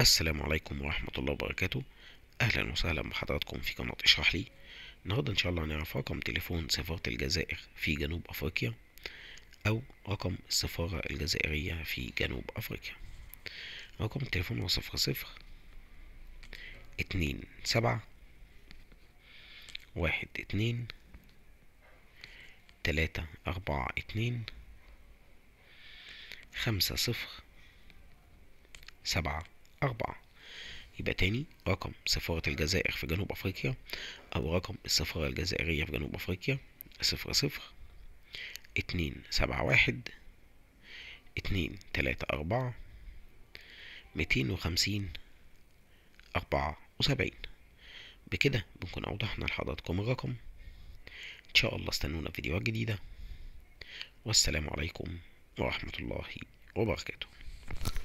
السلام عليكم ورحمة الله وبركاته أهلا وسهلا بحضراتكم في قناة اشرح لي النهاردة إن شاء الله هنعرف رقم تليفون سفارة الجزائر في جنوب أفريقيا أو رقم السفارة الجزائرية في جنوب أفريقيا رقم التليفون هو صفر صفر اتنين سبعة واحد اتنين تلاتة أربعة اتنين خمسة صفر سبعة أربعة يبقى تاني رقم سفارة الجزائر في جنوب أفريقيا أو رقم السفارة الجزائرية في جنوب أفريقيا صفر صفر اتنين سبعة واحد اتنين تلاتة أربعة ميتين وخمسين أربعة وسبعين بكده بنكون أوضحنا لحضراتكم الرقم إن شاء الله استنونا في فيديوهات جديدة والسلام عليكم ورحمة الله وبركاته